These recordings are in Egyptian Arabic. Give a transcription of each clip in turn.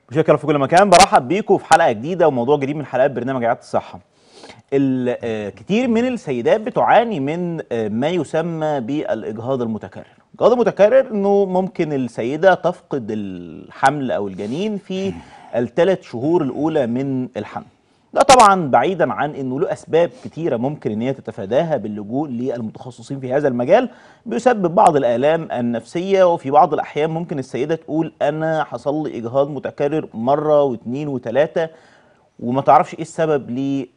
مشاكل في كل مكان برحب بيكم في حلقه جديده وموضوع جديد من حلقات برنامج عيادة الصحه. ال- آه، كتير من السيدات بتعاني من آه، ما يسمى بالاجهاض المتكرر. الاجهاض المتكرر انه ممكن السيده تفقد الحمل او الجنين في الثلاث شهور الاولى من الحمل. ده طبعا بعيدا عن انه له اسباب كتيره ممكن ان هي تتفاداها باللجوء للمتخصصين في هذا المجال بيسبب بعض الالام النفسيه وفي بعض الاحيان ممكن السيده تقول انا حصل لي اجهاض متكرر مره واثنين وثلاثه وما تعرفش ايه السبب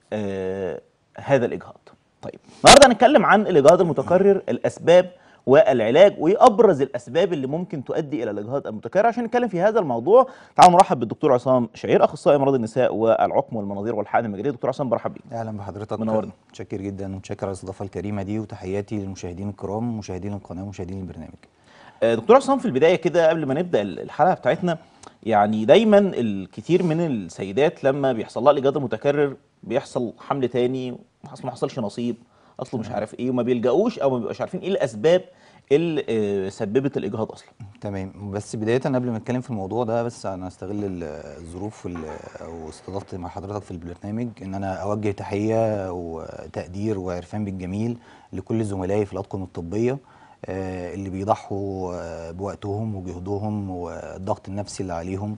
لهذا الاجهاض. طيب النهارده هنتكلم عن الاجهاض المتكرر الاسباب والعلاج وايه ابرز الاسباب اللي ممكن تؤدي الى الاجهاض المتكرر عشان نتكلم في هذا الموضوع تعالوا نرحب بالدكتور عصام شعير اخصائي امراض النساء والعقم والمناظير والحقن المجاريه دكتور عصام برحب بيك اهلا بحضرتك منورنا. متشكر جدا ومتشكر على الاستضافه الكريمه دي وتحياتي للمشاهدين الكرام مشاهدين القناه ومشاهدين البرنامج آه، دكتور عصام في البدايه كده قبل ما نبدا الحلقه بتاعتنا يعني دايما الكثير من السيدات لما بيحصل لها الاجهاض المتكرر بيحصل حمل تاني حصل ما حصلش نصيب اصله مش عارف ايه وما بيلجأوش او ما بيبقاش عارفين ايه الاسباب اللي آه، سببت الاجهاض اصلا تمام بس بدايه قبل ما اتكلم في الموضوع ده بس انا استغل ال- الظروف وال- او استضافتي مع حضرتك في البرنامج ان انا اوجه تحيه وتقدير وعرفان بالجميل لكل زملائي في الاطقم الطبيه آه، اللي بيضحوا آه، بوقتهم وجهدهم والضغط النفسي اللي عليهم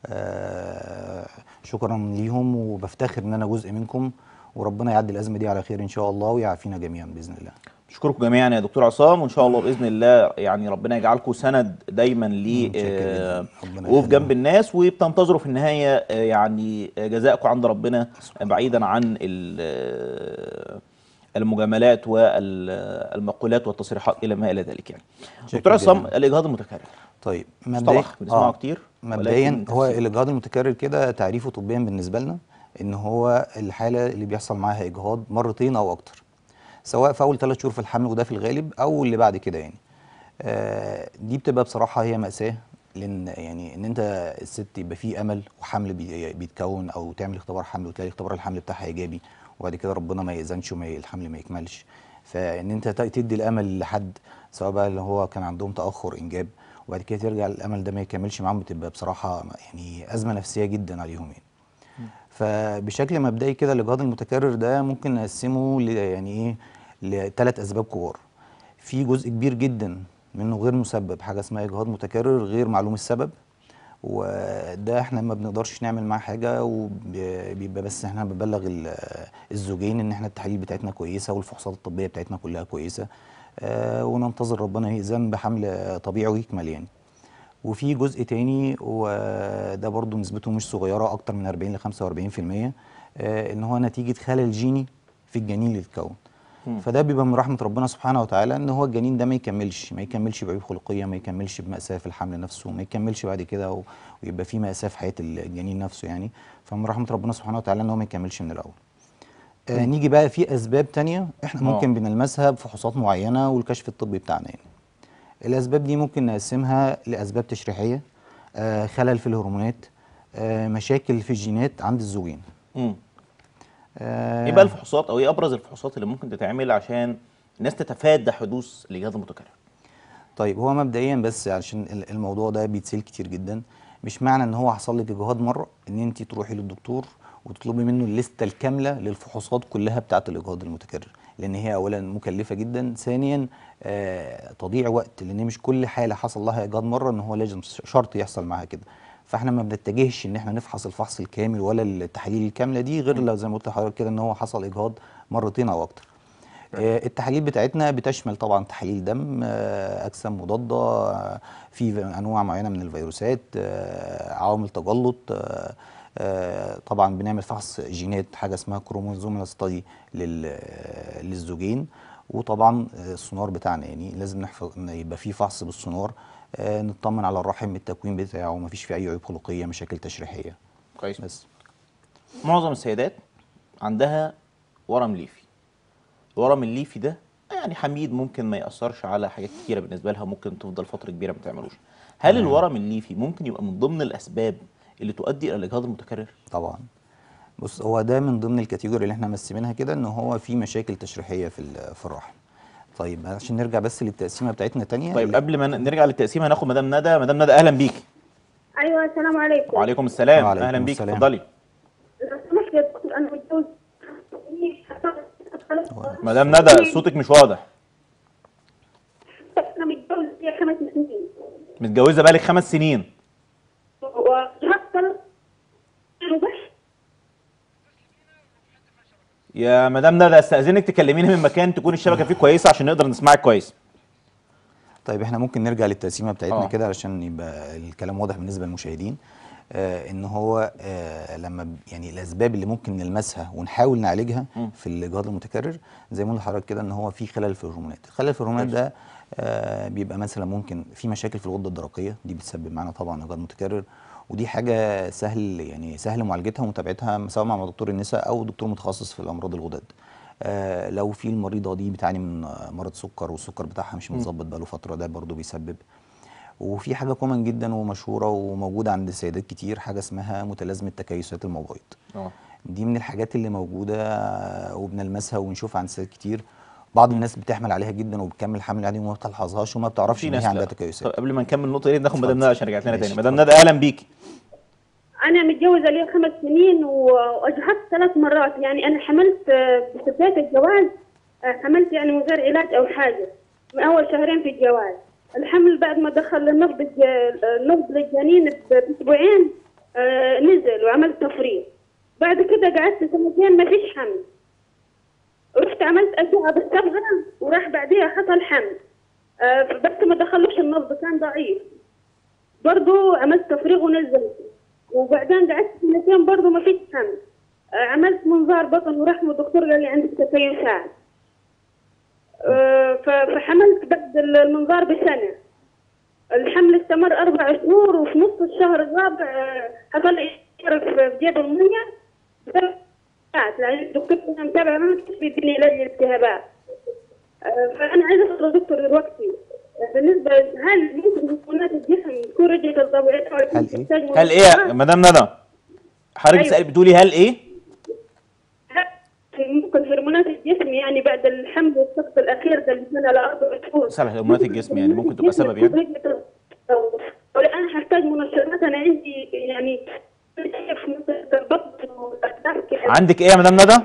آه، شكرا ليهم وبفتخر ان انا جزء منكم وربنا يعدي الازمه دي على خير ان شاء الله ويعافينا جميعا باذن الله اشكركم جميعا يا دكتور عصام وان شاء الله باذن الله يعني ربنا يجعلكم سند دايما ل متشكر آه، جداً. ربنا وقوف جنب يخليك. الناس وبتنتظروا في النهايه آه، يعني آه، جزاءكم عند ربنا بعيدا عن ال- آه، المجاملات والمقولات والتصريحات الى ما الى ذلك يعني متشكر دكتور عصام جداً. الاجهاض المتكرر طيب مصطلح بنسمعه آه. كتير مبدئيا ولكن هو تفسير. الاجهاض المتكرر كده تعريفه طبيا بالنسبه لنا ان هو الحاله اللي بيحصل معاها اجهاض مرتين او اكتر سواء في اول ثلاث شهور في الحمل وده في الغالب او اللي بعد كده يعني آه دي بتبقى بصراحه هي ماساه لان يعني ان انت الست يبقى فيه امل وحمل بي- بيتكون او تعمل اختبار حمل وتلاقي اختبار الحمل بتاعها ايجابي وبعد كده ربنا ما يأذنش وما الحمل ما يكملش فان انت ت- تدي الامل لحد سواء بقى اللي هو كان عندهم تاخر انجاب وبعد كده ترجع الامل ده ما يكملش معاهم بتبقى بصراحه يعني ازمه نفسيه جدا عليهم يعني فبشكل مبدئي كده الاجهاض المتكرر ده ممكن نقسمه ل- يعني ايه لثلاث اسباب كبار في جزء كبير جدا منه غير مسبب حاجه اسمها اجهاض متكرر غير معلوم السبب وده احنا ما بنقدرش نعمل معاه حاجه وبيبقى بس احنا بنبلغ ال- الزوجين ان احنا التحاليل بتاعتنا كويسه والفحوصات الطبيه بتاعتنا كلها كويسه آه، وننتظر ربنا يأذن بحمل طبيعي ويكمل يعني وفي جزء تاني وده برضو نسبته مش صغيرة أكتر من 40 ل 45% آه، إن هو نتيجة خلل جيني في الجنين اللي اتكون فده بيبقى من رحمة ربنا سبحانه وتعالى إن هو الجنين ده ما يكملش ما يكملش بعيوب خلقية ما يكملش بمأساة في الحمل نفسه ما يكملش بعد كده و- ويبقى في مأساة في حياة الجنين نفسه يعني فمن رحمة ربنا سبحانه وتعالى إن هو ما يكملش من الأول آه نيجي بقى في أسباب تانية إحنا آه. ممكن بنلمسها بفحوصات معينة والكشف الطبي بتاعنا يعني الاسباب دي ممكن نقسمها لاسباب تشريحيه آه خلل في الهرمونات آه مشاكل في الجينات عند الزوجين مم. آه ايه بقى الفحوصات او ايه ابرز الفحوصات اللي ممكن تتعمل عشان الناس تتفادى حدوث الاجهاض المتكرر طيب هو مبدئيا بس عشان ال- الموضوع ده بيتسال كتير جدا مش معنى ان هو حصل لك اجهاض مره ان انت تروحي للدكتور وتطلبي منه الليسته الكامله للفحوصات كلها بتاعه الاجهاض المتكرر لان هي اولا مكلفه جدا ثانيا آه تضيع وقت لان مش كل حاله حصل لها اجهاض مره ان هو لازم ش- شرط يحصل معاها كده فاحنا ما بنتجهش ان احنا نفحص الفحص الكامل ولا التحاليل الكامله دي غير لو زي ما قلت لحضرتك كده ان هو حصل اجهاض مرتين او اكتر آه، التحاليل بتاعتنا بتشمل طبعا تحاليل دم آه، اجسام مضاده آه، في انواع معينه من الفيروسات آه، عوامل تجلط آه، آه، طبعا بنعمل فحص جينات حاجه اسمها كروموزومال ستادي للزوجين وطبعا آه، السونار بتاعنا يعني لازم نحفظ إن يبقى في فحص بالسونار آه، نطمن على الرحم التكوين بتاعه مفيش فيه اي عيوب خلقيه مشاكل تشريحيه كويس بس معظم السيدات عندها ورم ليفي الورم الليفي ده يعني حميد ممكن ما يأثرش على حاجات كتيرة بالنسبة لها ممكن تفضل فترة كبيرة ما تعملوش هل الورم الليفي ممكن يبقى من ضمن الأسباب اللي تؤدي إلى الإجهاض المتكرر؟ طبعا بص هو ده من ضمن الكاتيجوري اللي احنا مقسمينها كده ان هو في مشاكل تشريحيه في ال- في الرحم طيب عشان نرجع بس للتقسيمه بتاعتنا تانية طيب اللي- قبل ما ن- نرجع للتقسيم هناخد مدام ندى مدام ندى أهلا بيكي ايوه السلام عليكم وعليكم السلام وعليكم اهلا بيك السلام. اتفضلي لو سمحت يا دكتور انا متجوز مدام ندى صوتك مش واضح انا متجوز لي خمس سنين متجوزه بقالك خمس سنين وحتى بس يا مدام ندى استاذنك تكلميني من مكان تكون الشبكه فيه كويسه عشان نقدر نسمعك كويس طيب احنا ممكن نرجع للتقسيمه بتاعتنا آه. كده علشان يبقى الكلام واضح بالنسبه للمشاهدين آه ان هو آه لما ب- يعني الاسباب اللي ممكن نلمسها ونحاول نعالجها في الاجهاض المتكرر زي ما قلت لحضرتك كده ان هو في خلل في الهرمونات الخلل في الهرمونات ده آه بيبقى مثلا ممكن في مشاكل في الغده الدرقيه دي بتسبب معانا طبعا اجهاض متكرر ودي حاجه سهل يعني سهل معالجتها ومتابعتها سواء مع دكتور النساء او دكتور متخصص في الامراض الغدد آه لو في المريضه دي بتعاني من آه، مرض سكر والسكر بتاعها مش متظبط بقاله فتره ده برضو بيسبب وفي حاجه كومن جدا ومشهوره وموجوده عند السيدات كتير حاجه اسمها متلازمه تكيسات المبايض اه دي من الحاجات اللي موجوده آه، وبنلمسها ونشوفها عند السيدات كتير بعض الناس بتحمل عليها جدا وبتكمل حمل عادي وما بتلاحظهاش وما بتعرفش في ان ناس هي عندها لا. طب تكيسات قبل ما نكمل النقطه دي ناخد اتفضل. مدام ندى عشان رجعت لنا تاني ماشي، مدام اتفضل. ندى اهلا بيكي انا متجوزه لي خمس سنين و- واجهضت ثلاث مرات يعني انا حملت آه، في بدايه الجواز آه، حملت يعني من غير علاج او حاجه من اول شهرين في الجواز الحمل بعد ما دخل النبض الج- النبض للجنين باسبوعين آه، نزل وعملت تفريغ بعد كده قعدت سنتين ما فيش حمل رحت عملت أشعة بالصبغة وراح بعديها حصل حمل آه، بس ما دخلوش النبض كان ضعيف برضو عملت تفريغ ونزلت وبعدين قعدت سنتين برضو ما فيش حمل آه، عملت منظار بطن ورحم والدكتور قال لي عندك تكيسات آه، ف- فحملت بعد المنظار بسنة الحمل استمر أربع شهور وفي نص الشهر الرابع آه، حصل لي إشارة في جيب المية التهابات لأن الدكتور كان متابع ما كنت بيديني علاج للالتهابات آه، فأنا عايزة أسأل الدكتور دلوقتي آه، بالنسبة هل ممكن هرمونات الجسم تكون رجعت لطبيعتها ولا هل إيه؟ تحتاج هل ايه يا مدام ندى حضرتك أيوة. بتسألي بتقولي هل ايه هل ممكن هرمونات الجسم يعني بعد الحمل والسقط الأخير ده اللي كان على أربع شهور صالح هرمونات الجسم يعني ممكن تبقى سبب يعني ولا أنا هحتاج منشطات أنا عندي يعني في منطقة البطن والأكتاف كده عندك ايه يا مدام ندى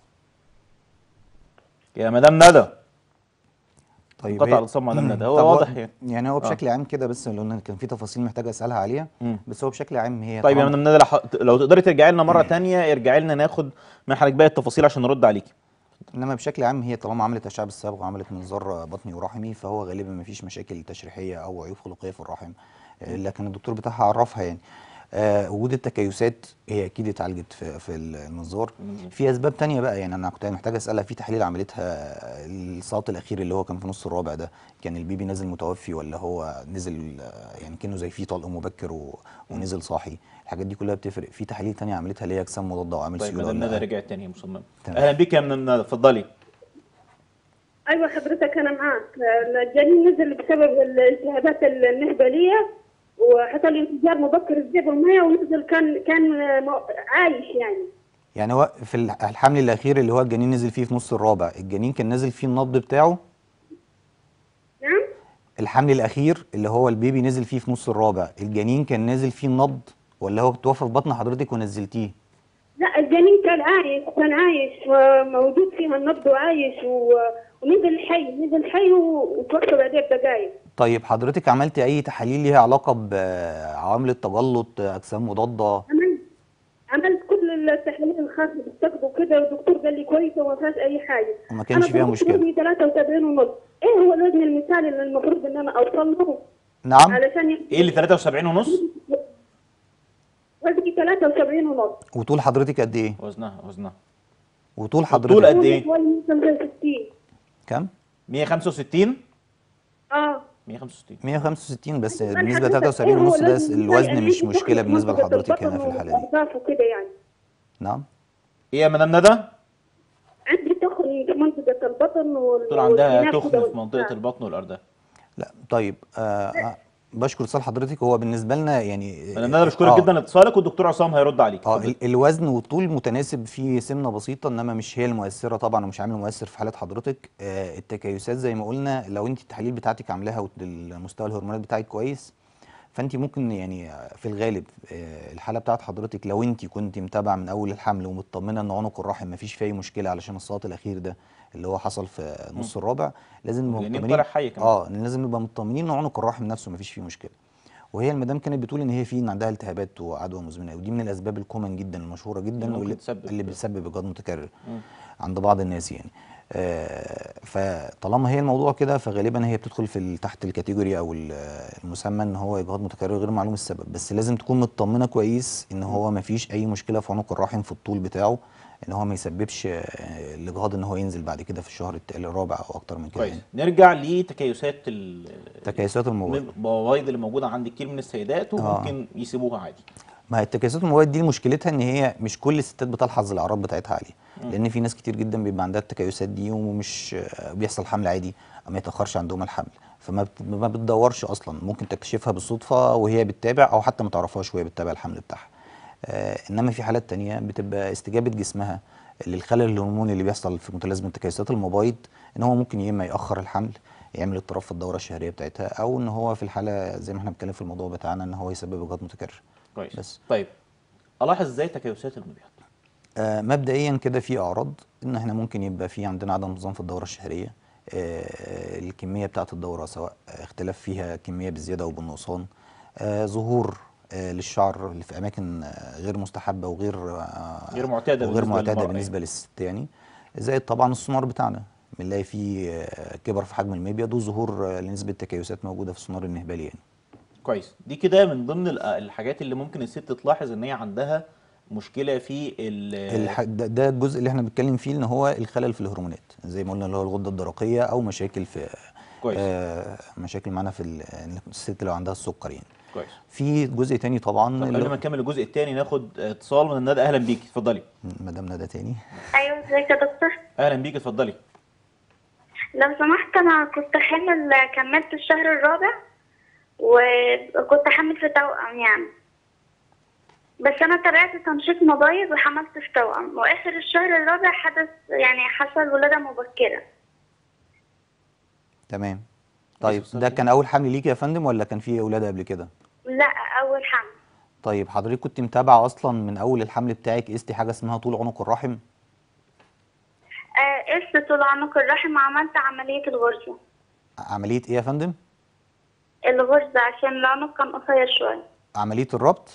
يا مدام ندى طيب انقطع هي- الاتصال مع مدام ندى هو طب واضح يعني يعني هو بشكل عام كده بس لان كان في تفاصيل محتاجه اسالها عليها مم. بس هو بشكل عام هي طيب يا طبعاً- مدام ندى لح- لو تقدري ترجعي لنا مره تانية ارجعي لنا ناخد من حضرتك باقي التفاصيل عشان نرد عليكي انما بشكل عام هي طالما عملت اشعه بالصبغه وعملت منظار بطني ورحمي فهو غالبا ما فيش مشاكل تشريحيه او عيوب خلقيه في الرحم آه، لكن الدكتور بتاعها عرفها يعني آه وجود التكيسات هي اكيد اتعالجت في, في المنظار في اسباب تانية بقى يعني انا كنت محتاج اسالها في تحليل عملتها الصوت الاخير اللي هو كان في نص الرابع ده كان البيبي نازل متوفي ولا هو نزل آه، يعني كانه زي فيه طلق مبكر و... ونزل صاحي الحاجات دي كلها بتفرق في تحاليل تانية عملتها اللي هي اجسام مضاده وعامل طيب سيوله مدام ولا ندى لأ؟ رجعت تاني يا مصمم تمام. اهلا بيك يا مدام ندى اتفضلي ايوه حضرتك انا معاك الجنين نزل بسبب الالتهابات المهبليه وحصل لي انفجار مبكر في جيب المية ونزل كان كان م- عايش يعني يعني هو في الح- الحمل الاخير اللي هو الجنين نزل فيه في نص الرابع الجنين كان نازل فيه النبض بتاعه نعم الحمل الاخير اللي هو البيبي نزل فيه في نص الرابع الجنين كان نازل فيه النبض ولا هو توفى في بطن حضرتك ونزلتيه لا الجنين كان عايش كان عايش وموجود فيها النبض وعايش و- ونزل حي نزل حي و- وتوفى بعدها بدقايق طيب حضرتك عملتي اي تحاليل ليها علاقه بعوامل التجلط اجسام مضاده عملت عملت كل التحاليل الخاصه بالسقط وكده والدكتور قال لي كويسه وما فيهاش اي حاجه وما كانش فيها مشكله وزني 73 ونص ايه هو الوزن المثالي اللي المفروض ان انا اوصل له نعم علشان ي- ايه اللي 73 ونص وزني 73 ونص وطول حضرتك قد ايه وزنها وزنها وطول والطول حضرتك قد إيه؟ حوالي 65 كام 165 اه 165 165 بس أنا بالنسبه ل حضرتك 73 إيه هو ونص ده الوزن المثالي؟ الوزن يعني مش أنت مشكله تاخد بالنسبه منطقة لحضرتك هنا البطن في الحاله دي والأرداف وكده يعني نعم ايه يا مدام ندى عندي تخن في منطقه البطن وال طول عندها والجناب تخن كده في منطقه والبتاع. البطن والارداف لا طيب آه آه، بشكر اتصال حضرتك هو بالنسبه لنا يعني مدام ندى بشكرك آه، جدا اتصالك والدكتور عصام هيرد عليك اه اتفضل. ال- الوزن والطول متناسب في سمنه بسيطه انما مش هي المؤثره طبعا ومش عامل مؤثر في حاله حضرتك آه التكيسات زي ما قلنا لو انت التحاليل بتاعتك عاملاها والمستوى الهرمونات بتاعك كويس فانت ممكن يعني في الغالب آه، الحاله بتاعت حضرتك لو انت كنت متابعه من اول الحمل ومطمنه ان عنق الرحم ما فيش فيه اي مشكله علشان السقط الاخير ده اللي هو حصل في النص الرابع لازم نبقى الجنين مطمنين طالع حي كمان. اه لازم نبقى مطمنين ان عنق الرحم نفسه ما فيش فيه مشكله وهي المدام كانت بتقول ان هي في إن عندها التهابات وعدوى مزمنه ودي من الاسباب الكومن جدا المشهوره جدا ممكن واللي تسبب- اللي بتسبب اجهاض متكرر عند بعض الناس يعني آه فطالما هي الموضوع كده فغالبا هي بتدخل في ال- تحت الكاتيجوري او ال- المسمى ان هو اجهاض متكرر غير معلوم السبب بس لازم تكون مطمنه كويس ان هو ما فيش اي مشكله في عنق الرحم في الطول بتاعه ان هو ما يسببش آه، الاجهاض ان هو ينزل بعد كده في الشهر الت- الرابع او اكتر من كده كويس يعني. نرجع لتكيسات ال- تكيسات المواد البويض اللي موجوده عند كتير من السيدات وممكن يسيبوها عادي ما هي التكيسات المواد دي مشكلتها ان هي مش كل الستات بتلحظ الاعراض بتاعتها عليه لان في ناس كتير جدا بيبقى عندها التكيسات دي ومش بيحصل حمل عادي أو ما يتاخرش عندهم الحمل فما بت- ما بتدورش اصلا ممكن تكتشفها بالصدفه وهي بتتابع او حتى ما تعرفهاش وهي بتتابع الحمل بتاعها آه انما في حالات تانية بتبقى استجابه جسمها للخلل الهرموني اللي بيحصل في متلازمه تكيسات المبايض ان هو ممكن يا اما ياخر الحمل يعمل اضطراب في الدوره الشهريه بتاعتها او ان هو في الحاله زي ما احنا بنتكلم في الموضوع بتاعنا ان هو يسبب اجهاض متكرر كويس بس. طيب الاحظ ازاي تكيسات المبيض آه، مبدئيا كده في اعراض ان احنا ممكن يبقى في عندنا عدم نظام في الدوره الشهريه آه، الكميه بتاعه الدوره سواء اختلاف فيها كميه بالزياده او بالنقصان آه، ظهور آه، للشعر اللي في اماكن آه، غير مستحبه وغير آه، غير معتادة وغير بالنسبة معتاده للمرأة بالنسبه للست يعني زائد طبعا السونار بتاعنا بنلاقي فيه آه، كبر في حجم المبيض وظهور آه، لنسبه تكيسات موجوده في السونار النهبالي يعني كويس دي كده من ضمن ال- الحاجات اللي ممكن الست تلاحظ ان هي عندها مشكله في ال الح... ده, ده الجزء اللي احنا بنتكلم فيه ان هو الخلل في الهرمونات زي ما قلنا اللي هو الغده الدرقيه او مشاكل في كويس. آه مشاكل معانا في ال- إن الست لو عندها السكر يعني كويس في جزء تاني طبعا طب اللي قبل هو- ما نكمل الجزء الثاني ناخد اتصال من الندى اهلا بيكي اتفضلي مدام ندى تاني ايوه ازيك يا دكتور اهلا بيكي اتفضلي لو سمحت انا كنت حامل كملت الشهر الرابع وكنت حامل في توأم يعني بس انا تابعت تنشيط مبايض وحملت في توأم واخر الشهر الرابع حدث يعني حصل ولادة مبكرة تمام طيب أستاذ ده سليم. كان اول حمل ليكي يا فندم ولا كان في اولاد قبل كده لا اول حمل طيب حضرتك كنت متابعه اصلا من اول الحمل بتاعك قستي حاجه اسمها طول عنق الرحم آه قست طول عنق الرحم وعملت عملية الغرزة عمليه ايه يا فندم الغرزة عشان العنق كان قصير شوية عمليه الربط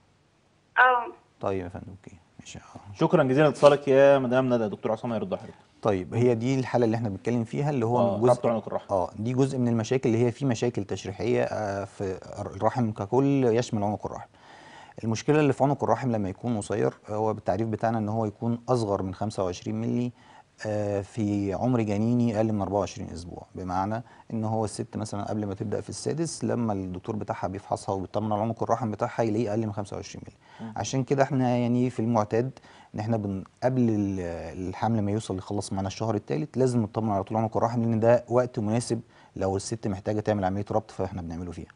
اه طيب يا فندم اوكي ماشي آه. شكرا جزيلا لاتصالك يا مدام ندى دكتور عصام هيرد على حضرتك طيب هي دي الحاله اللي احنا بنتكلم فيها اللي هو آه، جزء ربط عنق الرحم. اه دي جزء من المشاكل اللي هي في مشاكل تشريحيه آه، في الرحم ككل يشمل عنق الرحم المشكله اللي في عنق الرحم لما يكون قصير هو بالتعريف بتاعنا ان هو يكون اصغر من 25 مللي آه، في عمر جنيني اقل من 24 اسبوع بمعنى ان هو الست مثلا قبل ما تبدا في السادس لما الدكتور بتاعها بيفحصها وبيطمن على عنق الرحم بتاعها يلاقيه اقل من 25 مللي عشان كده احنا يعني في المعتاد ان احنا بن قبل ال- الحمل ما يوصل يخلص معانا الشهر الثالث لازم نطمن على طول عنق الرحم لان ده وقت مناسب لو الست محتاجه تعمل عمليه ربط فاحنا بنعمله فيها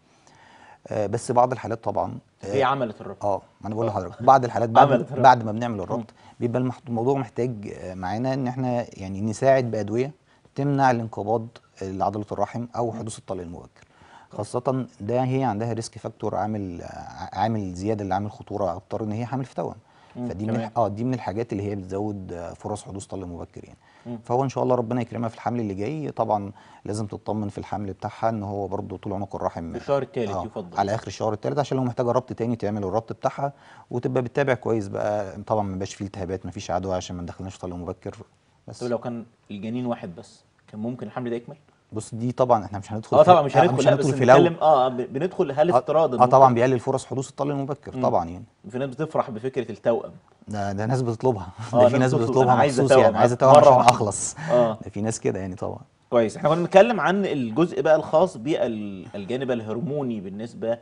آه، بس بعض الحالات طبعا هي عملت الربط اه ما انا بقول آه. لحضرتك بعض الحالات بعد عملت الربط. بعد ما بنعمل الربط بيبقى المح- الموضوع محتاج آه، معانا ان احنا يعني نساعد بادويه تمنع الانقباض لعضله الرحم او حدوث الطلق المبكر خاصة ده هي عندها ريسك فاكتور عامل آه، عامل زيادة اللي عامل خطورة اكتر ان هي حامل في توأم مم، فدي من تمام. الح- اه دي من الحاجات اللي هي بتزود آه، فرص حدوث طلق مبكر يعني مم. فهو ان شاء الله ربنا يكرمها في الحمل اللي جاي طبعا لازم تطمن في الحمل بتاعها ان هو برضه طول عنق الرحم في الشهر الثالث آه، يفضل على اخر الشهر الثالث عشان لو محتاجه ربط تاني تعمل الربط بتاعها وتبقى بتتابع كويس بقى طبعا ما يبقاش فيه التهابات ما فيش عدوى عشان ما ندخلناش طلق مبكر بس طب لو كان الجنين واحد بس كان ممكن الحمل ده يكمل؟ بص دي طبعا احنا مش هندخل اه في- طبعا مش آه، هندخل مش لا هندخل بس في الاول بنتكلم اه ب- بندخل هل اه افتراض آه، طبعا ممكن- بيقلل فرص حدوث الطلق المبكر مم. طبعا يعني في ناس بتفرح بفكره التوأم ده ده ناس بتطلبها آه، ده في ناس ناس بتطلب، بتطلبها أنا عايزة مخصوص توأم، يعني عايزه توأم مرة عشان واحدة. اخلص اه ده في ناس كده يعني طبعا كويس احنا كنا بنتكلم عن الجزء بقى الخاص بالجانب الهرموني بالنسبه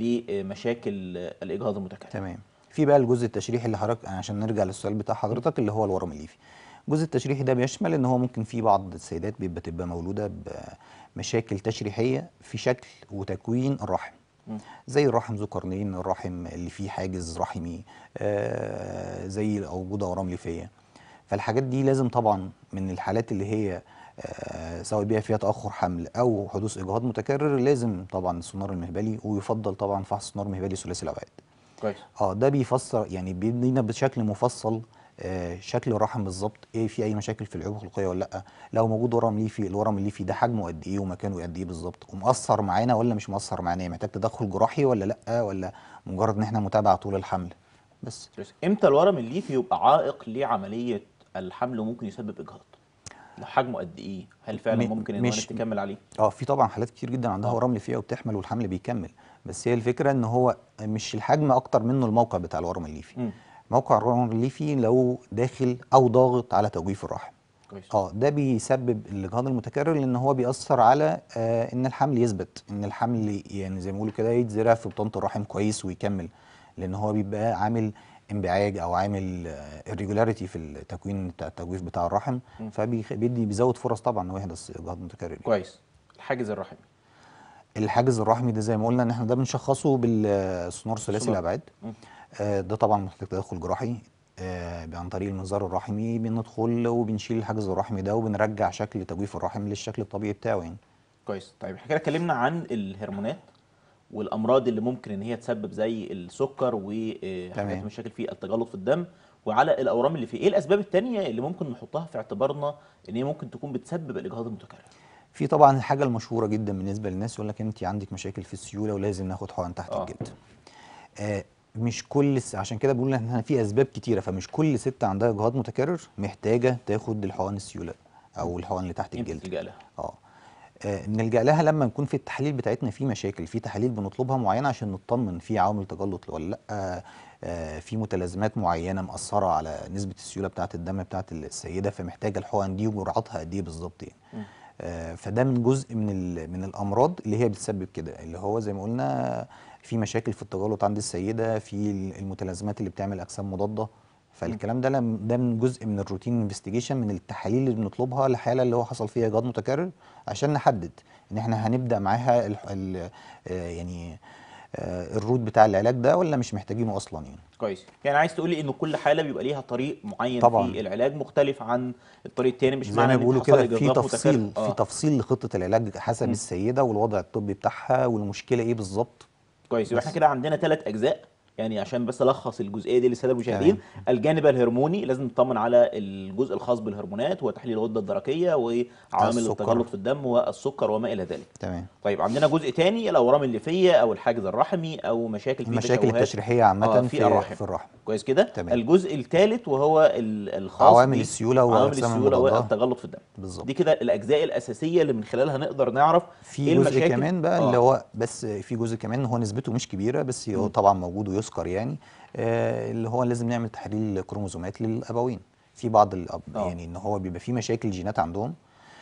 لمشاكل الاجهاض المتكرر تمام في بقى الجزء التشريحي اللي حضرتك عشان نرجع للسؤال بتاع حضرتك اللي هو الورم الليفي الجزء التشريحي ده بيشمل ان هو ممكن في بعض السيدات بيبقى تبقى مولوده بمشاكل تشريحيه في شكل وتكوين الرحم مم. زي الرحم ذو قرنين الرحم اللي فيه حاجز رحمي آه زي وجود اورام ليفيه فالحاجات دي لازم طبعا من الحالات اللي هي آه، سواء بيها فيها تاخر حمل او حدوث اجهاض متكرر لازم طبعا السونار المهبلي ويفضل طبعا فحص سونار مهبلي ثلاثي الابعاد كويس اه ده بيفسر يعني بيدينا بشكل مفصل آه شكل الرحم بالظبط ايه في اي مشاكل في العيوب الخلقيه ولا لا لو موجود ورم ليفي الورم الليفي ده حجمه قد ايه ومكانه قد ايه بالظبط ومأثر معانا ولا مش مأثر معانا يعني محتاج تدخل جراحي ولا لا ولا مجرد ان احنا متابعه طول الحمل بس كويس امتى الورم الليفي يبقى عائق لعمليه الحمل وممكن يسبب اجهاض لو حجمه قد ايه هل فعلا م- ممكن مش- الوالد تكمل عليه اه في طبعا حالات كتير جدا عندها آه. ورم ليفيه وبتحمل والحمل بيكمل بس هي الفكره ان هو مش الحجم اكتر منه الموقع بتاع الورم الليفي مم. موقع الورم الليفي لو داخل او ضاغط على توجيف الرحم كويس اه ده بيسبب الاجهاض المتكرر لان هو بيأثر على آه ان الحمل يثبت ان الحمل يعني زي ما بيقولوا كده يتزرع في بطانه الرحم كويس ويكمل لان هو بيبقى عامل انبعاج او عامل irregularity في التكوين بتاع التجويف بتاع الرحم فبيدي بيزود فرص طبعا انه يحدث اجهاض متكرر كويس الحاجز الرحمي الحاجز الرحمي ده زي ما قلنا ان احنا ده بنشخصه بالسونار ثلاثي سونار. الابعاد مم. آه، ده طبعا محتاج تدخل جراحي آه، عن طريق المنظار الرحمي بندخل وبنشيل الحاجز الرحمي ده وبنرجع شكل تجويف الرحم للشكل الطبيعي بتاعه يعني كويس طيب احنا كده اتكلمنا عن الهرمونات والامراض اللي ممكن ان هي تسبب زي السكر وحاجات تمام. مشاكل في التجلط في الدم وعلى الاورام اللي فيه ايه الاسباب التانية اللي ممكن نحطها في اعتبارنا ان هي ممكن تكون بتسبب الاجهاض المتكرر في طبعا الحاجه المشهوره جدا بالنسبه للناس يقول لك انت عندك مشاكل في السيوله ولازم ناخد حقن تحت آه. الجلد آه مش كل س... عشان كده بقول ان احنا في اسباب كتيره فمش كل ست عندها اجهاض متكرر محتاجه تاخد الحقن السيوله او الحقن اللي تحت يمكن الجلد تلجأ لها اه آه، نلجأ لها لما نكون في التحاليل بتاعتنا في مشاكل في تحاليل بنطلبها معينه عشان نطمن في عوامل تجلط ولا لا آه، آه، في متلازمات معينه مأثره على نسبه السيوله بتاعه الدم بتاعه السيده فمحتاجه الحقن دي وجرعاتها قد ايه بالظبط يعني مم. آه، فده من جزء من ال- من الامراض اللي هي بتسبب كده اللي هو زي ما قلنا في مشاكل في التجلط عند السيده في المتلازمات اللي بتعمل اجسام مضاده فالكلام ده لم- ده من جزء من الروتين انفستيجيشن من التحاليل اللي بنطلبها لحاله اللي هو حصل فيها اجهاض متكرر عشان نحدد ان احنا هنبدا معاها ال ال آه، يعني آه، الروت بتاع العلاج ده ولا مش محتاجينه اصلا يعني كويس يعني عايز تقول لي ان كل حاله بيبقى ليها طريق معين طبعاً. في العلاج مختلف عن الطريق التاني مش زي معنى ما ان بيقولوا حصل كده في إجهاض تفصيل متكرر. في آه. تفصيل لخطه العلاج حسب مم. السيده والوضع الطبي بتاعها والمشكله ايه بالظبط كويس يبقى بس. احنا كده عندنا ثلاث اجزاء يعني عشان بس الخص الجزئيه دي للساده المشاهدين تمام. الجانب الهرموني لازم نطمن على الجزء الخاص بالهرمونات وتحليل الغده الدرقيه وعوامل السكر. التجلط في الدم والسكر وما الى ذلك تمام طيب عندنا جزء تاني الاورام الليفيه او الحاجز الرحمي او مشاكل في المشاكل تشوهات التشريحيه عامه آه، في, في الرحم. في الرحم كويس كده تمام. الجزء الثالث وهو ال- الخاص عوامل ب- السيولة عوامل وأجسام السيوله المضادة. والتجلط في الدم بالظبط دي كده الاجزاء الاساسيه اللي من خلالها نقدر نعرف في ايه جزء المشاكل كمان بقى آه. اللي هو بس في جزء كمان هو نسبته مش كبيره بس هو طبعا موجود ويذكر يعني آه اللي هو لازم نعمل تحليل كروموزومات للابوين في بعض الأب آه. يعني ان هو بيبقى في مشاكل جينات عندهم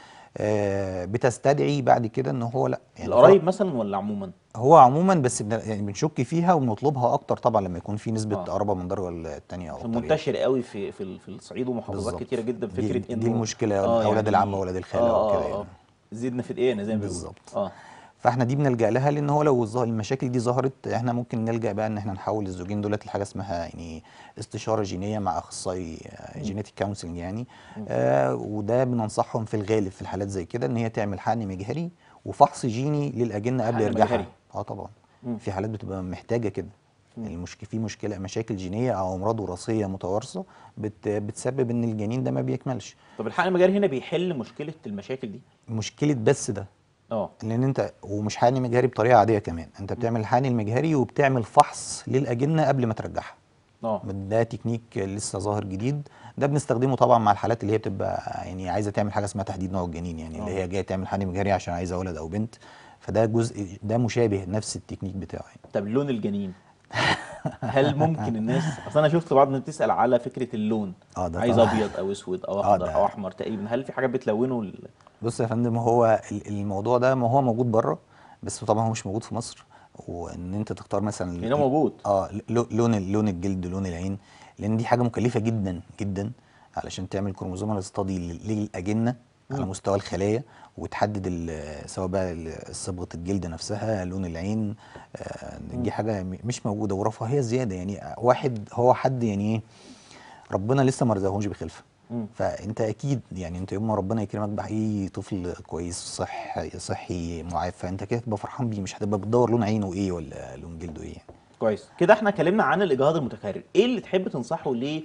آه بتستدعي بعد كده ان هو لا يعني القرايب مثلا ولا عموما هو عموما بس بن يعني بنشك فيها وبنطلبها اكتر طبعا لما يكون في نسبه آه. قرابه من درجه الثانيه او عشان الطريقة. منتشر قوي في في في الصعيد ومحافظات بالظبط. كتيره جدا دي- فكره دي انه المشكلة، أولاد العم وأولاد الخالة وكده يعني. زدنا في دقيقه زي ما بيقولوا بالظبط. اه فاحنا دي بنلجا لها لان هو لو الظ- المشاكل دي ظهرت احنا ممكن نلجا بقى ان احنا نحول الزوجين دولت لحاجه اسمها يعني استشاره جينيه مع اخصائي جينيتيك كونسلنج يعني آه وده بننصحهم في الغالب في الحالات زي كده ان هي تعمل حقن مجهري وفحص جيني للاجنه قبل حقن ارجاعها مجهري. اه طبعا مم. في حالات بتبقى محتاجه كده المشكله في مشكله مشاكل جينيه او امراض وراثيه متوارثه بت بتسبب ان الجنين ده ما بيكملش طب الحقن المجاري هنا بيحل مشكله المشاكل دي مشكله بس ده اه لان انت ومش حقن مجهري بطريقه عاديه كمان انت بتعمل الحقن المجهري وبتعمل فحص للاجنه قبل ما ترجعها اه ده تكنيك لسه ظاهر جديد ده بنستخدمه طبعا مع الحالات اللي هي بتبقى يعني عايزه تعمل حاجه اسمها تحديد نوع الجنين يعني اللي آه. هي جايه تعمل حقن مجهري عشان عايزه ولد او بنت فده جزء ده مشابه نفس التكنيك بتاعه يعني. طب لون الجنين هل ممكن الناس اصل انا شفت بعض الناس بتسال على فكره اللون اه ده عايز طبعا. ابيض او اسود او آه اخضر ده- او احمر تقريبا هل في حاجات بتلونه ال- بص يا فندم هو ال- الموضوع ده ما هو موجود بره بس طبعا هو مش موجود في مصر وان انت تختار مثلا يعني هو موجود اه لو- لون ال- لون الجلد لون العين لان دي حاجه مكلفه جدا جدا علشان تعمل كروموزومال استادي للاجنه على مم. مستوى الخلايا وتحدد ال- سواء بقى ال- صبغه الجلد نفسها لون العين آه دي حاجه م- مش موجوده ورفاهيه زياده يعني واحد هو حد يعني ايه ربنا لسه ما رزقهوش بخلفه مم. فانت اكيد يعني انت يوم ما ربنا يكرمك باي طفل كويس صحي صحي معافى انت كده تبقى فرحان بيه مش هتبقى بتدور لون عينه ايه ولا لون جلده ايه كويس كده احنا اتكلمنا عن الاجهاض المتكرر ايه اللي تحب تنصحه ليه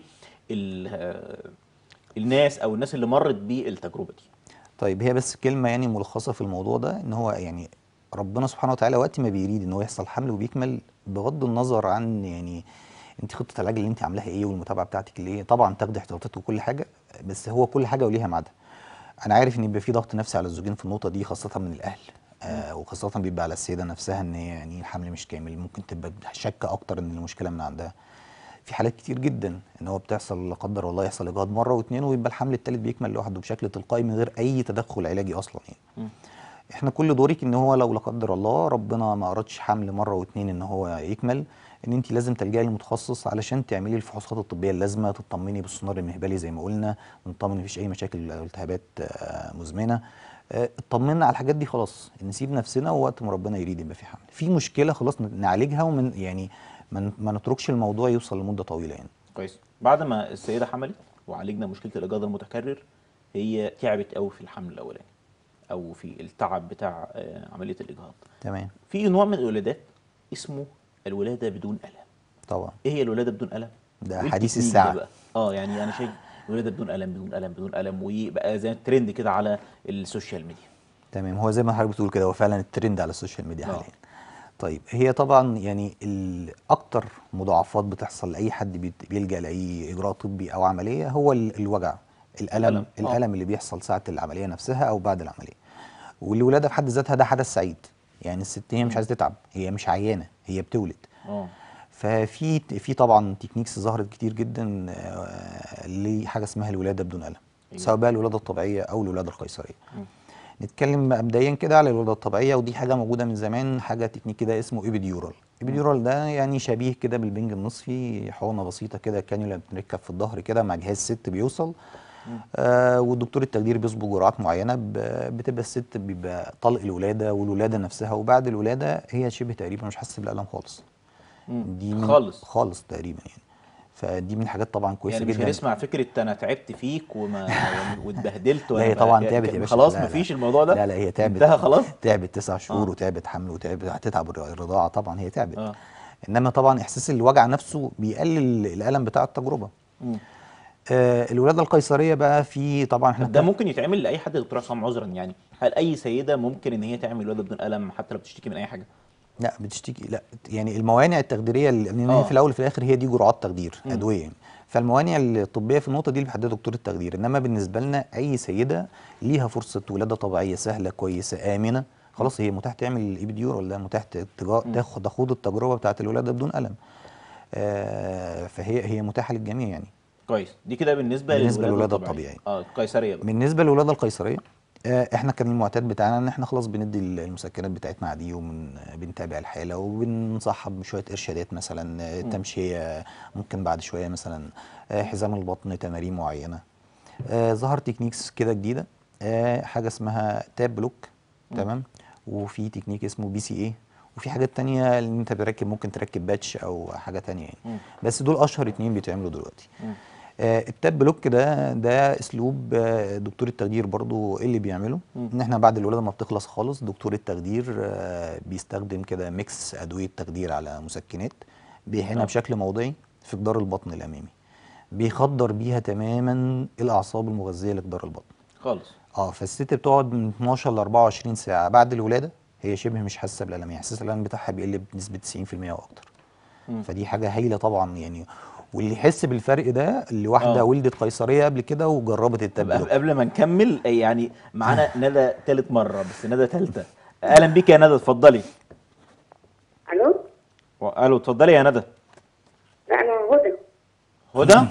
الناس او الناس اللي مرت بالتجربه دي طيب هي بس كلمه يعني ملخصه في الموضوع ده ان هو يعني ربنا سبحانه وتعالى وقت ما بيريد ان هو يحصل حمل وبيكمل بغض النظر عن يعني انت خطه العلاج اللي انت عاملاها ايه والمتابعه بتاعتك اللي ايه طبعا تاخدي احتياطات وكل حاجه بس هو كل حاجه وليها ميعادها انا عارف ان بيبقى في ضغط نفسي على الزوجين في النقطه دي خاصه من الاهل آه وخاصه بيبقى على السيده نفسها ان هي يعني الحمل مش كامل ممكن تبقى شاكه اكتر ان المشكله من عندها في حالات كتير جدا ان هو بتحصل لا قدر الله يحصل اجهاض مره واثنين ويبقى الحمل الثالث بيكمل لوحده بشكل تلقائي من غير اي تدخل علاجي اصلا يعني م. احنا كل دورك ان هو لو لا قدر الله ربنا ما ارادش حمل مره واثنين ان هو يكمل ان انت لازم تلجئي لمتخصص علشان تعملي الفحوصات الطبيه اللازمه تطمني بالسونار المهبلي زي ما قلنا نطمن مفيش اي مشاكل او التهابات مزمنه اطمنا على الحاجات دي خلاص نسيب نفسنا ووقت ما ربنا يريد يبقى في حمل في مشكله خلاص نعالجها ومن يعني ما نتركش الموضوع يوصل لمده طويله يعني كويس بعد ما السيده حملت وعالجنا مشكله الاجهاض المتكرر هي تعبت قوي في الحمل الاولاني او في التعب بتاع عمليه الاجهاض تمام في نوع من الولادات اسمه الولاده بدون الم طبعا ايه هي الولاده بدون الم ده حديث الساعه بقى؟ اه يعني انا شايف ولاده بدون الم بدون الم بدون الم وبقى زي الترند كده على السوشيال ميديا تمام هو زي ما حضرتك بتقول كده هو فعلا الترند على السوشيال ميديا حاليا طيب هي طبعا يعني اكتر مضاعفات بتحصل لاي حد بيلجا لاي اجراء طبي او عمليه هو الوجع الالم الالم, الألم اللي بيحصل ساعه العمليه نفسها او بعد العمليه والولاده في حد ذاتها ده حدث سعيد يعني الست هي مش عايزه تتعب هي مش عيانه هي بتولد اه ففي في طبعا تكنيكس ظهرت كتير جدا لحاجه اسمها الولاده بدون الم أيوة. سواء بقى الولاده الطبيعيه او الولاده القيصريه نتكلم مبدئيا كده على الولاده الطبيعيه ودي حاجه موجوده من زمان حاجه تكنيك كده اسمه ايبيديورال ايبيديورال ده يعني شبيه كده بالبنج النصفي حقنه بسيطه كده كانيولا بتركب في الظهر كده مع جهاز ست بيوصل آه والدكتور التخدير بيظبط جرعات معينه بتبقى الست بيبقى طلق الولاده والولاده نفسها وبعد الولاده هي شبه تقريبا مش حاسه بالالم خالص دي من خالص خالص تقريبا يعني فدي من الحاجات طبعا كويسه يعني جدا مش هنسمع فكره انا تعبت فيك وما واتبهدلت لا هي طبعا تعبت يا باشا خلاص لا مفيش لا الموضوع ده لا لا هي تعبت انتهى خلاص تعبت تسع شهور آه. وتعبت حمل وتعبت هتتعب الرضاعه طبعا هي تعبت آه. انما طبعا احساس الوجع نفسه بيقلل الالم بتاع التجربه مم. آه الولاده القيصريه بقى في طبعا احنا ده ممكن يتعمل لاي حد يا دكتور عصام عذرا يعني هل اي سيده ممكن ان هي تعمل ولاده بدون الم حتى لو بتشتكي من اي حاجه لا بتشتكي لا يعني الموانع التخديريه لان آه. في الاول وفي الاخر هي دي جرعات تخدير مم. ادويه يعني. فالموانع الطبيه في النقطه دي اللي بيحددها دكتور التخدير انما بالنسبه لنا اي سيده ليها فرصه ولاده طبيعيه سهله كويسه امنه خلاص هي متاح تعمل الايبيديور ولا متاح تجا- مم. تاخد تخوض التجربه بتاعه الولاده بدون الم آه فهي هي متاحه للجميع يعني كويس دي كده بالنسبه, بالنسبة للولادة الطبيعية. الطبيعية. اه القيصريه بقى بالنسبه للولاده القيصريه آه، احنا كان المعتاد بتاعنا ان احنا خلاص بندي المسكنات بتاعتنا عادي وبنتابع الحاله وبنصحب بشويه ارشادات مثلا آه، مم. تمشيه ممكن بعد شويه مثلا آه، حزام البطن تمارين معينه آه، ظهر تكنيكس كده جديده آه، حاجه اسمها تاب بلوك مم. تمام وفي تكنيك اسمه بي سي اي وفي حاجات تانية اللي انت بتركب ممكن تركب باتش او حاجه تانية يعني مم. بس دول اشهر اتنين بيتعملوا دلوقتي مم. آه، التاب بلوك ده ده اسلوب آه، دكتور التخدير برضو إيه اللي بيعمله مم. ان احنا بعد الولاده ما بتخلص خالص دكتور التخدير آه، بيستخدم كده ميكس ادويه تخدير على مسكنات بيحقنها آه. بشكل موضعي في جدار البطن الامامي بيخدر بيها تماما الاعصاب المغذيه لجدار البطن خالص اه فالست بتقعد من 12 ل 24 ساعه بعد الولاده هي شبه مش حاسه بالالم يعني احساس الالم بتاعها بيقل بنسبه 90% او اكتر مم. فدي حاجه هايله طبعا يعني واللي يحس بالفرق ده اللي واحده آه. ولدت قيصريه قبل كده وجربت طب التبلوك قبل قبل ما نكمل يعني معانا ندى تالت مره بس ندى تالته اهلا بيك يا ندى اتفضلي الو الو اتفضلي يا ندى لا انا هدى هدى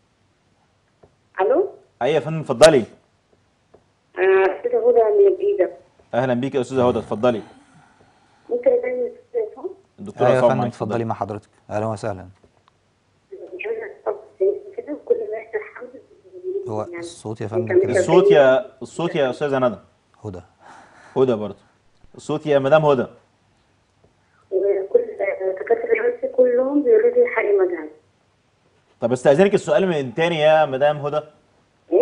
الو ايوه يا فندم اتفضلي انا كده هدى من الجيزه اهلا بيك يا استاذه هدى اتفضلي ممكن اكلم التليفون الدكتوره ايوه يا عصام فندم معاك، اتفضلي مع حضرتك اهلا وسهلا مش عايزه اتصل كده كل ما يحصل حمل هو يعني الصوت يا فندم كان كده الصوت يا الصوت يا استاذه ندى هدى هدى برضه الصوت يا مدام هدى وكل دكاتره الرئيس كلهم بيقولوا لي حقي مجهز طب استاذنك السؤال من تاني يا مدام هدى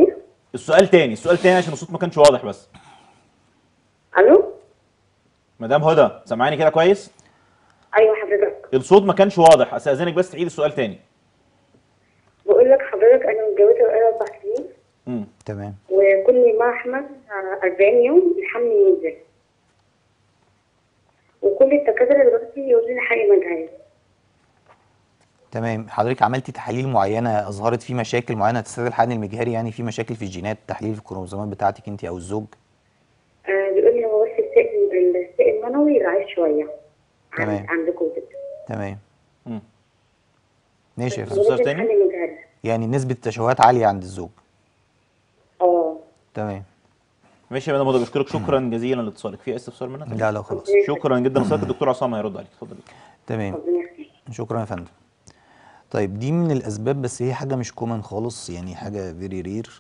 السؤال تاني السؤال تاني عشان الصوت ما كانش واضح بس الو مدام هدى سامعاني كده كويس ايوه حضرتك الصوت ما كانش واضح استاذنك بس تعيد السؤال تاني بقول لك حضرتك انا متجوزه بقالي اربع سنين امم تمام وكل ما احمل آه، 40 يوم الحمل ينزل وكل الدكاتره دلوقتي يقولوا لي حقي مجهز تمام حضرتك عملتي تحاليل معينه اظهرت فيه مشاكل معينه تستدعي الحقن المجهري يعني في مشاكل في الجينات تحليل في الكروموسومات بتاعتك انت او الزوج آه بيقول لي هو بس السائل السائل المنوي ضعيف شويه عن- تمام. عندكم كده تمام مم. ماشي يا فندم أستاذ ولازم تاني؟ حقن مجهز يعني نسبه التشوهات عاليه عند الزوج اه تمام ماشي يا مدام هدى بشكرك شكرا جزيلا لاتصالك في استفسار منك لا لا خلاص شكرا جدا لصالك الدكتور عصام هيرد عليك اتفضل تمام ربنا يخليك شكرا يا فندم طيب دي من الاسباب بس هي حاجه مش كومن خالص يعني حاجه فيري رير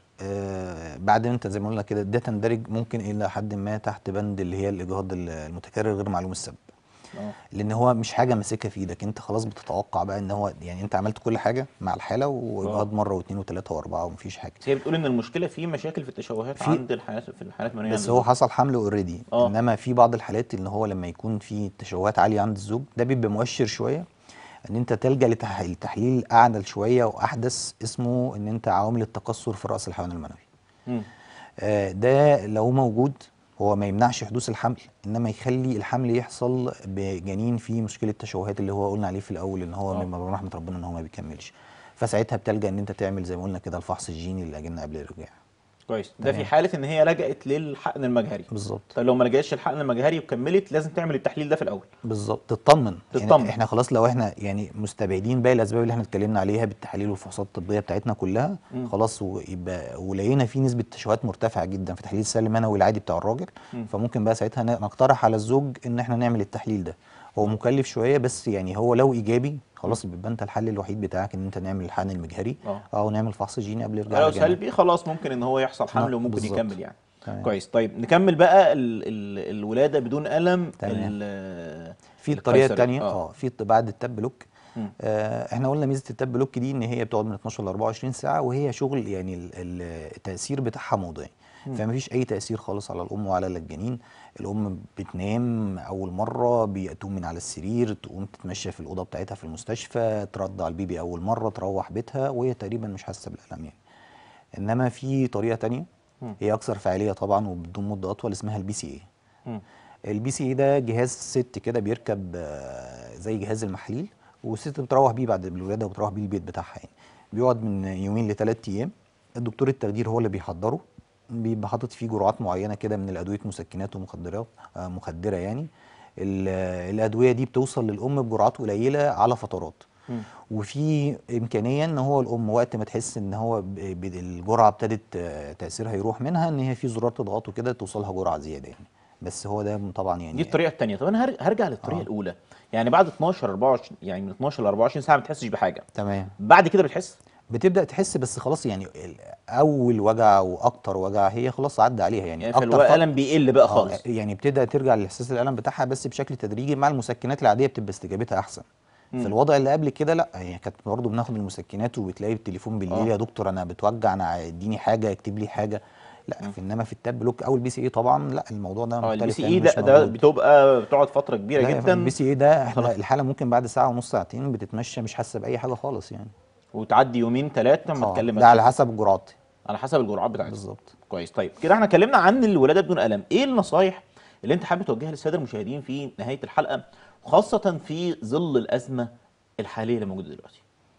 آه بعد انت زي ما قلنا كده ده تندرج ممكن الى حد ما تحت بند اللي هي الاجهاض المتكرر غير معلوم السبب اه لان هو مش حاجه ماسكها في ايدك انت خلاص بتتوقع بقى ان هو يعني انت عملت كل حاجه مع الحاله واجهاض مره واثنين وثلاثه واربعه ومفيش حاجه بس هي بتقول ان المشكله في مشاكل في التشوهات في- عند الحالات في الحالات المنويه بس عند هو الزوج. حصل حمل اوريدي آه. انما في بعض الحالات اللي هو لما يكون في تشوهات عاليه عند الزوج ده بيبقى مؤشر شويه ان انت تلجا لتح- لتحليل اعدل شويه واحدث اسمه ان انت عوامل التكسر في راس الحيوان المنوي مم. آه، ده لو موجود هو ما يمنعش حدوث الحمل انما يخلي الحمل يحصل بجنين فيه مشكله تشوهات اللي هو قلنا عليه في الاول ان هو آه. من رحمه ربنا ان هو ما بيكملش فساعتها بتلجا ان انت تعمل زي ما قلنا كده الفحص الجيني للاجنه قبل الرجاع كويس ده في تمام. حاله ان هي لجأت للحقن المجهري بالظبط طيب لو ما لجأتش الحقن المجهري وكملت لازم تعمل التحليل ده في الاول بالظبط تطمن تطمن. يعني احنا خلاص لو احنا يعني مستبعدين باقي الاسباب اللي احنا اتكلمنا عليها بالتحاليل والفحوصات الطبيه بتاعتنا كلها مم. خلاص ويبقى ولقينا في نسبه تشوهات مرتفعه جدا في تحليل السائل المنوي العادي بتاع الراجل مم. فممكن بقى ساعتها ن- نقترح على الزوج ان احنا نعمل التحليل ده هو مكلف شويه بس يعني هو لو ايجابي خلاص بيبقى انت الحل الوحيد بتاعك ان انت نعمل الحقن المجهري اه او نعمل فحص جيني قبل الرجعه لو للجامعة. سلبي خلاص ممكن ان هو يحصل حمل آه، وممكن بالظبط. يكمل يعني تمام. كويس طيب نكمل بقى ال ال الولاده بدون الم تمام. ال- في الطريقه القيصري. الثانيه اه في الط- بعد التاب بلوك مم. آه احنا قلنا ميزه التاب بلوك دي ان هي بتقعد من 12 ل 24 ساعه وهي شغل يعني ال- ال- التاثير بتاعها موضعي فما فيش اي تاثير خالص على الام وعلى الجنين الام بتنام اول مره بتقوم من على السرير تقوم تتمشى في الاوضه بتاعتها في المستشفى ترضع البيبي اول مره تروح بيتها وهي تقريبا مش حاسه بالالم يعني انما في طريقه تانية مم. هي اكثر فعاليه طبعا وبدون مده اطول اسمها البي سي اي مم. البي سي اي ده جهاز ست كده بيركب آه، زي جهاز المحاليل والست بتروح بيه بعد الولاده وبتروح بيه البيت بتاعها يعني بيقعد من يومين لثلاث ايام الدكتور التخدير هو اللي بيحضره بيبقى حاطط فيه جرعات معينه كده من الادويه مسكنات ومخدرات آه، مخدره يعني ال- آه، الادويه دي بتوصل للام بجرعات قليله على فترات مم. وفي امكانيه ان هو الام وقت ما تحس ان هو ب- ب- الجرعه ابتدت آه، تاثيرها يروح منها ان هي في زرار تضغطه كده توصلها جرعه زياده يعني بس هو ده طبعا يعني دي الطريقه الثانيه طب انا هر- هرجع للطريقه آه. الاولى يعني بعد 12 24 يعني من 12 ل 24 ساعه ما بتحسش بحاجه تمام بعد كده بتحس بتبدا تحس بس خلاص يعني ال- اول وجع واكتر وجع هي خلاص عدى عليها يعني, يعني أكتر ف- فالالم بيقل بقى آه، خالص يعني بتبدا ترجع لاحساس الالم بتاعها بس بشكل تدريجي مع المسكنات العاديه بتبقى استجابتها احسن مم. في الوضع اللي قبل كده لا هي كانت برضه بناخد المسكنات وبتلاقي التليفون بالليل آه. يا دكتور انا بتوجع انا اديني حاجه اكتب لي حاجه لا في انما في التاب بلوك او البي سي اي طبعا لا الموضوع ده اه مختلف البي سي يعني اي مش ده ده موجود. بتبقى بتقعد فتره كبيره لا يا فندم، جدا البي سي اي ده خلاص. احنا الحاله ممكن بعد ساعه ونص ساعتين بتتمشى مش حاسه باي حاجه خالص يعني وتعدي يومين ثلاثه ما آه، تكلم ده على حسب الجرعات على حسب الجرعات بتاعتها بالظبط كويس طيب كده احنا اتكلمنا عن الولاده بدون الم ايه النصايح اللي انت حابب توجهها للساده المشاهدين في نهايه الحلقه خاصه في ظل الازمه الحاليه اللي موجوده دلوقتي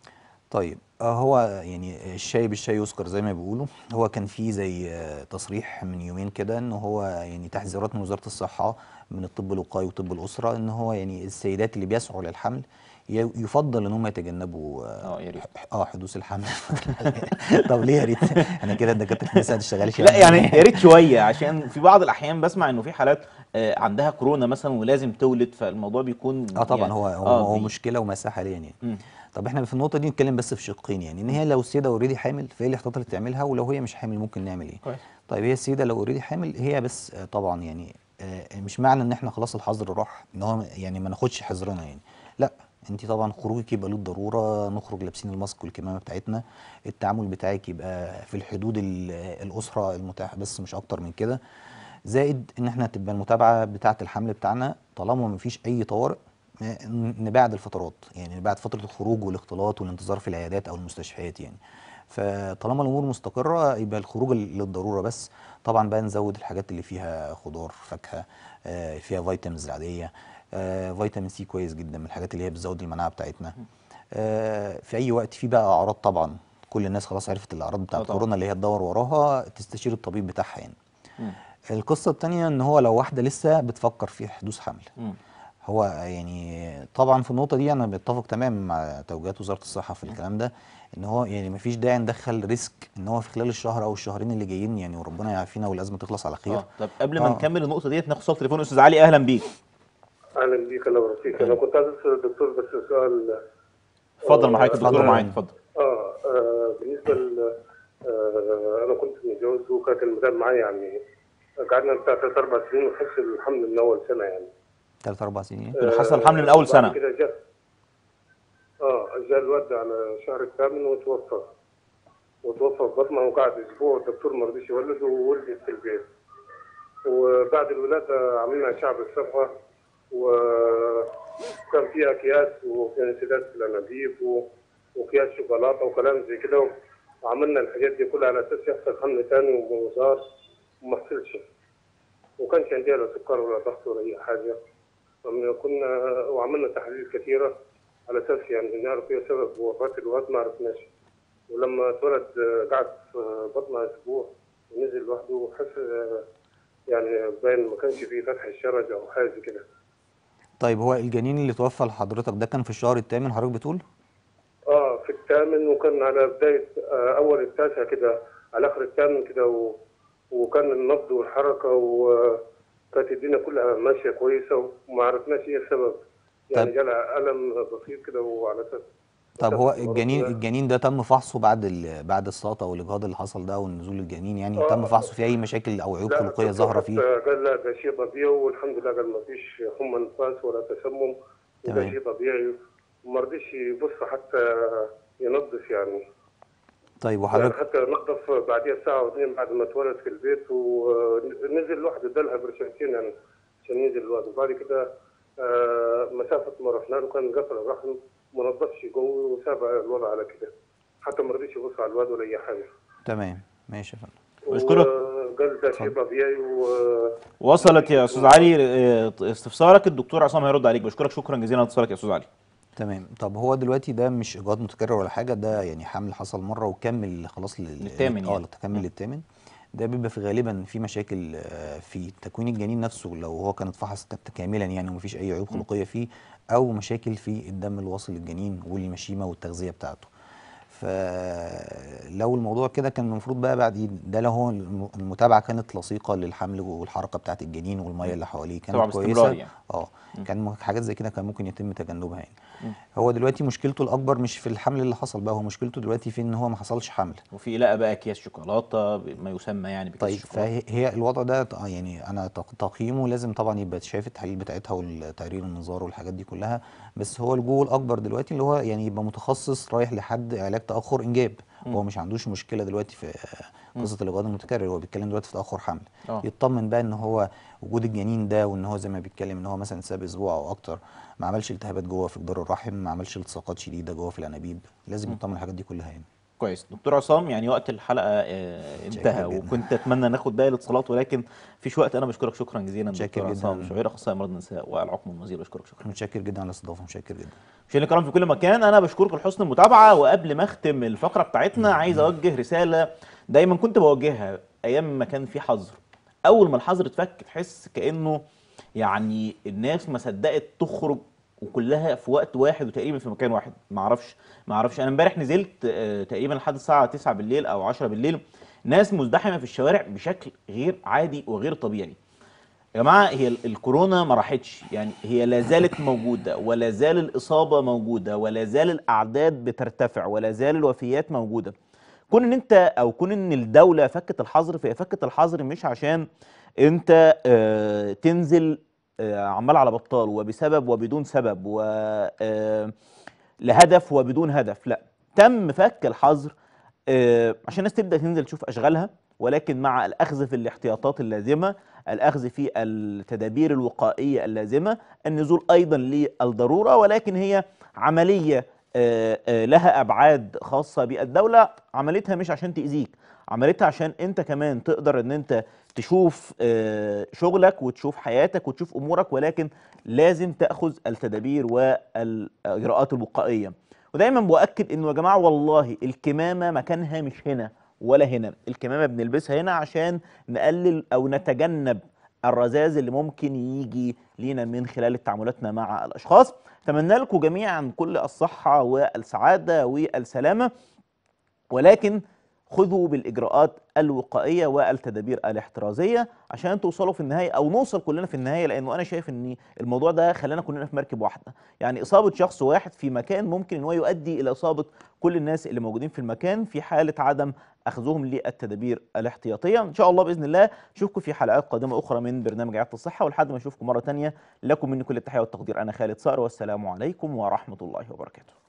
طيب آه، هو يعني الشاي بالشاي يذكر زي ما بيقولوا هو كان في زي آه، تصريح من يومين كده ان هو يعني تحذيرات من وزاره الصحه من الطب الوقائي وطب الاسره ان هو يعني السيدات اللي بيسعوا للحمل ي- يفضل ان هم يتجنبوا اه يا ريت اه حدوث الحمل طب ليه يا ريت انا كده الدكاتره لسه ما تشتغلش لا يعني يا ريت شويه عشان في بعض الاحيان بسمع انه في حالات آه، عندها كورونا مثلا ولازم تولد فالموضوع بيكون اه طبعا يعني هو هو, آه، هو بي- مشكله ومأساة حاليا يعني مم. طب احنا في النقطه دي نتكلم بس في شقين يعني ان هي لو السيده اوريدي حامل فايه الاحتياطات اللي تعملها ولو هي مش حامل ممكن نعمل ايه كويس طيب هي السيده لو اوريدي حامل هي بس آه، طبعا يعني آه، مش معنى ان احنا خلاص الحظر راح ان هو يعني ما ناخدش حذرنا يعني لا انت طبعا خروجك يبقى للضروره نخرج لابسين الماسك والكمامه بتاعتنا التعامل بتاعك يبقى في الحدود ال- الاسره المتاحه بس مش اكتر من كده زائد ان احنا تبقى المتابعه بتاعه الحمل بتاعنا طالما ما فيش اي طوارئ ن- نبعد الفترات يعني نبعد فتره الخروج والاختلاط والانتظار في العيادات او المستشفيات يعني فطالما الامور مستقره يبقى الخروج ال- للضروره بس طبعا بقى نزود الحاجات اللي فيها خضار فاكهه آه، فيها فيتامينز العاديه آه، فيتامين سي كويس جدا من الحاجات اللي هي بتزود المناعه بتاعتنا آه، في اي وقت في بقى اعراض طبعا كل الناس خلاص عرفت الاعراض بتاعت طبعاً. كورونا اللي هي تدور وراها تستشير الطبيب بتاعها يعني القصه الثانيه ان هو لو واحده لسه بتفكر في حدوث حمل مم. هو يعني طبعا في النقطه دي انا متفق تماما مع توجيهات وزاره الصحه في الكلام ده ان هو يعني مفيش داعي ندخل ريسك ان هو في خلال الشهر او الشهرين اللي جايين يعني وربنا يعافينا والازمه تخلص على خير اه طب قبل ما آه. نكمل النقطه ديت ناخد صوت تليفون استاذ علي اهلا بيك اهلا بيك الله يبارك فيك انا كنت عايز اسال الدكتور بس سؤال اتفضل معاك الدكتور اتفضل. معاك اتفضل اه, آه بالنسبه ل آه انا كنت متجوز وكانت المدام معايا يعني قعدنا بتاع ثلاث اربع سنين وحس الحمل من اول سنه يعني ثلاث اربع سنين اللي حصل الحمل من أول بعد سنة. كده جاء اه جاء الواد على شهر الثامن وتوفى وتوفى في بطنها وقعد اسبوع الدكتور ما رضيش يولد وولدت في البيت وبعد الولاده عملنا اشعه بالصفحه وكان فيها اكياس وكان انسداد في الانابيب و- واكياس شوكولاته وكلام زي كده وعملنا الحاجات دي كلها على اساس يحصل حمل ثاني ومزار وما حصلش وكانش عندنا لا سكر ولا ضغط ولا اي حاجه فمن- كنا وعملنا تحاليل كثيره على اساس يعني نعرف ايه سبب وفاه الواد ما عرفناش ولما اتولد آه، قعد في بطنها اسبوع ونزل لوحده وحس آه، يعني باين ما كانش فيه فتح الشرج او حاجه زي كده طيب هو الجنين اللي توفى لحضرتك ده كان في الشهر الثامن حضرتك بتقول اه في الثامن وكان على بدايه آه اول التاسع كده على اخر الثامن كده و... وكان النبض والحركه وكانت الدنيا كلها ماشيه كويسه وما عرفناش ايه السبب يعني طب- جالها الم بسيط كده وعلى اساس طب هو أساس المرض الجنين ده- الجنين ده تم فحصه بعد ال... بعد السقطه والاجهاض اللي حصل ده ونزول الجنين يعني آه. تم فحصه فيه اي مشاكل او عيوب لا، خلقيه الدكتور ظاهره حتى فيه قال لا ده شيء طبيعي والحمد لله قال ما فيش حمى نفاس ولا تسمم وده تمام. شيء طبيعي وما رضيش يبص حتى ينظف يعني طيب يعني وحضرتك حتى نظف بعديها ساعة واثنين بعد ما اتولد في البيت ونزل لوحده ادالها برشامتين يعني عشان ينزل لوحده وبعد كده آه، مسافة ما رحنا له كان قفل الرحم ما نظفش جوه وساب الوضع على كده حتى ما رضيش يبص على الواد ولا أي حاجة تمام ماشي يا فندم بشكرك. وقال ده شيء طبيعي و وصلت يا استاذ علي آه، استفسارك الدكتور عصام هيرد عليك بشكرك شكرا جزيلا على اتصالك يا استاذ علي تمام طب هو دلوقتي ده مش اجهاض متكرر ولا حاجه ده يعني حمل حصل مره وكمل خلاص لل... للثامن اه يعني. للتكمل للثامن ده بيبقى في غالبا في مشاكل آه، في تكوين الجنين نفسه لو هو كان اتفحص ك- كاملا يعني ومفيش اي عيوب خلقيه فيه او مشاكل في الدم الواصل للجنين والمشيمه والتغذيه بتاعته فلو الموضوع كده كان المفروض بقى بعد ده لو هو الم- المتابعه كانت لصيقه للحمل والحركه بتاعت الجنين والميه اللي حواليه طبعا كانت باستمرار كويسه يعني. اه كان م- حاجات زي كده كان ممكن يتم تجنبها يعني هو دلوقتي مشكلته الاكبر مش في الحمل اللي حصل بقى هو مشكلته دلوقتي في ان هو ما حصلش حمل وفي لقى بقى اكياس شوكولاته ما يسمى يعني بكيس طيب شوكولاته فهي هي الوضع ده ط- يعني انا تق- تقييمه لازم طبعا يبقى شايف التحاليل بتاعتها والتقرير النظار والحاجات دي كلها بس هو الجول الاكبر دلوقتي اللي هو يعني يبقى متخصص رايح لحد علاج تاخر انجاب هو مش عندوش مشكله دلوقتي في قصه الاجهاض المتكرر هو بيتكلم دلوقتي في تاخر حمل آه. يطمن بقى ان هو وجود الجنين ده وان هو زي ما بيتكلم ان هو مثلا ساب اسبوع او اكتر ما عملش التهابات جوه في جدار الرحم ما عملش التصاقات شديده جوه في الانابيب لازم يطمن الحاجات دي كلها يعني كويس دكتور عصام يعني وقت الحلقه آه، انتهى شاكر جدا. وكنت اتمنى ناخد باقي الاتصالات ولكن فيش وقت انا بشكرك شكرا جزيلا شاكر دكتور عصام جدا. شعير اخصائي امراض النساء والعقم المنزلي بشكرك شكرا متشكر جدا على الاستضافه متشكر جدا مشاهدينا الكرام في كل مكان انا بشكركم لحسن المتابعه وقبل ما اختم الفقره بتاعتنا عايز اوجه رساله دايما كنت بوجهها ايام ما كان في حظر اول ما الحظر اتفك تحس كانه يعني الناس ما صدقت تخرج وكلها في وقت واحد وتقريبا في مكان واحد ما اعرفش ما اعرفش انا امبارح نزلت آه، تقريبا لحد الساعه 9 بالليل او 10 بالليل ناس مزدحمه في الشوارع بشكل غير عادي وغير طبيعي يا جماعه هي ال- الكورونا ما راحتش يعني هي لا زالت موجوده ولا زال الاصابه موجوده ولا زال الاعداد بترتفع ولا زال الوفيات موجوده كون ان انت او كون ان الدوله فكت الحظر فهي فكت الحظر مش عشان انت آه، تنزل آه، عمال على بطال وبسبب وبدون سبب و آه، لهدف وبدون هدف لا تم فك الحظر آه، عشان الناس تبدا تنزل تشوف اشغالها ولكن مع الاخذ في الاحتياطات اللازمه الاخذ في التدابير الوقائيه اللازمه النزول ايضا للضروره ولكن هي عمليه آه، آه، لها ابعاد خاصه بالدوله عملتها مش عشان تاذيك عملتها عشان انت كمان تقدر ان انت تشوف آه، شغلك وتشوف حياتك وتشوف امورك ولكن لازم تاخذ التدابير والاجراءات الوقائيه ودايما بؤكد انه يا جماعه والله الكمامه مكانها مش هنا ولا هنا الكمامه بنلبسها هنا عشان نقلل او نتجنب الرذاذ اللي ممكن يجي لينا من خلال تعاملاتنا مع الاشخاص اتمنى لكم جميعا كل الصحه والسعاده والسلامه ولكن خذوا بالاجراءات الوقائيه والتدابير الاحترازيه عشان توصلوا في النهايه او نوصل كلنا في النهايه لانه انا شايف ان الموضوع ده خلانا كلنا في مركب واحده يعني اصابه شخص واحد في مكان ممكن ان هو يؤدي الى اصابه كل الناس اللي موجودين في المكان في حاله عدم اخذهم للتدابير الاحتياطيه ان شاء الله باذن الله اشوفكم في حلقات قادمه اخرى من برنامج عياده الصحه ولحد ما اشوفكم مره تانية لكم مني كل التحيه والتقدير انا خالد صقر والسلام عليكم ورحمه الله وبركاته